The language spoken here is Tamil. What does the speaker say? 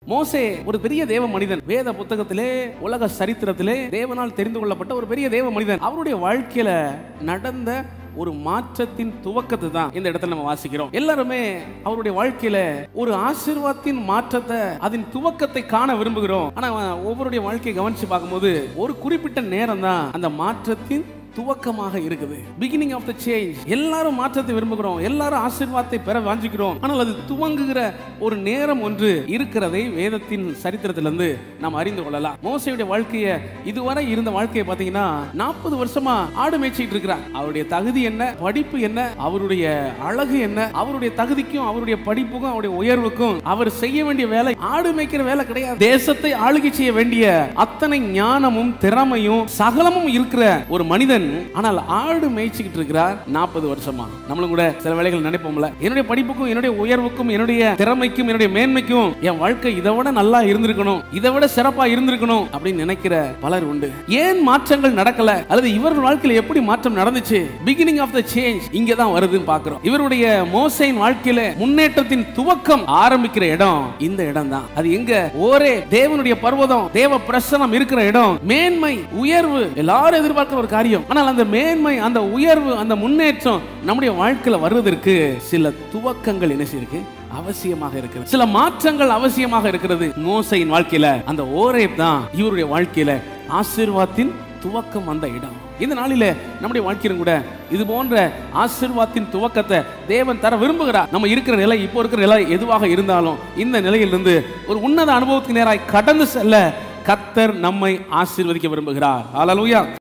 மோசே ஒரு பெரிய தேவ மனிதன் வேத புத்தகத்திலே உலக சரித்திரத்திலே தேவனால் தெரிந்து கொள்ளப்பட்ட ஒரு பெரிய தேவ மனிதன் அவருடைய வாழ்க்கையில நடந்த ஒரு மாற்றத்தின் துவக்கத்தை தான் இந்த இடத்துல நம்ம வாசிக்கிறோம் எல்லாருமே அவருடைய வாழ்க்கையில ஒரு ஆசீர்வாதத்தின் மாற்றத்தை அதன் துவக்கத்தை காண விரும்புகிறோம் ஆனா ஒவ்வொருடைய வாழ்க்கையை கவனிச்சு பார்க்கும்போது ஒரு குறிப்பிட்ட நேரம் தான் அந்த மாற்றத்தின் துவக்கமாக இருக்குது பிகினிங் ஆஃப் த சேஞ்ச் எல்லாரும் மாற்றத்தை விரும்புகிறோம் எல்லாரும் ஆசீர்வாதத்தை பெற வாஞ்சிக்கிறோம் ஆனால் அது துவங்குகிற ஒரு நேரம் ஒன்று இருக்கிறதை வேதத்தின் சரித்திரத்திலிருந்து நாம் அறிந்து கொள்ளலாம் மோசையுடைய வாழ்க்கைய இதுவரை இருந்த வாழ்க்கையை பார்த்தீங்கன்னா நாற்பது வருஷமா ஆடு மேய்ச்சிட்டு இருக்கிறார் அவருடைய தகுதி என்ன படிப்பு என்ன அவருடைய அழகு என்ன அவருடைய தகுதிக்கும் அவருடைய படிப்புக்கும் அவருடைய உயர்வுக்கும் அவர் செய்ய வேண்டிய வேலை ஆடு மேய்க்கிற வேலை கிடையாது தேசத்தை ஆளுகை செய்ய வேண்டிய அத்தனை ஞானமும் திறமையும் சகலமும் இருக்கிற ஒரு மனிதன் ஆனால் ஆடு மேய்ச்சிக்கிட்டு இருக்கிறார் நாற்பது வருஷமா நம்மளும் கூட சில வேளைகள் நினைப்போம்ல என்னுடைய படிப்புக்கும் என்னுடைய உயர்வுக்கும் என்னுடைய திறமைக்கும் என்னுடைய மேன்மைக்கும் என் வாழ்க்கை இதை விட நல்லா இருந்திருக்கணும் இதை விட சிறப்பா இருந்திருக்கணும் அப்படின்னு நினைக்கிற பலர் உண்டு ஏன் மாற்றங்கள் நடக்கல அல்லது இவர் வாழ்க்கையில எப்படி மாற்றம் நடந்துச்சு பிகினிங் ஆஃப் த சேஞ்ச் இங்க தான் வருதுன்னு பாக்குறோம் இவருடைய மோசையின் வாழ்க்கையில முன்னேற்றத்தின் துவக்கம் ஆரம்பிக்கிற இடம் இந்த இடம் தான் அது எங்க ஒரே தேவனுடைய பர்வதம் தேவ பிரசனம் இருக்கிற இடம் மேன்மை உயர்வு எல்லாரும் எதிர்பார்க்கிற ஒரு காரியம் ஆனால் அந்த மேன்மை அந்த உயர்வு அந்த முன்னேற்றம் நம்முடைய வாழ்க்கையில வருவதற்கு சில துவக்கங்கள் என்ன செய்யிருக்கு அவசியமாக இருக்கிறது சில மாற்றங்கள் அவசியமாக இருக்கிறது மோசையின் வாழ்க்கையில அந்த ஓரேப் தான் இவருடைய வாழ்க்கையில ஆசீர்வாதத்தின் துவக்கம் அந்த இடம் இந்த நாளில நம்முடைய வாழ்க்கையிலும் கூட இது போன்ற ஆசீர்வாதத்தின் துவக்கத்தை தேவன் தர விரும்புகிறார் நம்ம இருக்கிற நிலை இப்போ இருக்கிற நிலை எதுவாக இருந்தாலும் இந்த நிலையிலிருந்து ஒரு உன்னத அனுபவத்துக்கு நேராய் கடந்து செல்ல கத்தர் நம்மை ஆசீர்வதிக்க விரும்புகிறார் ஹalleluya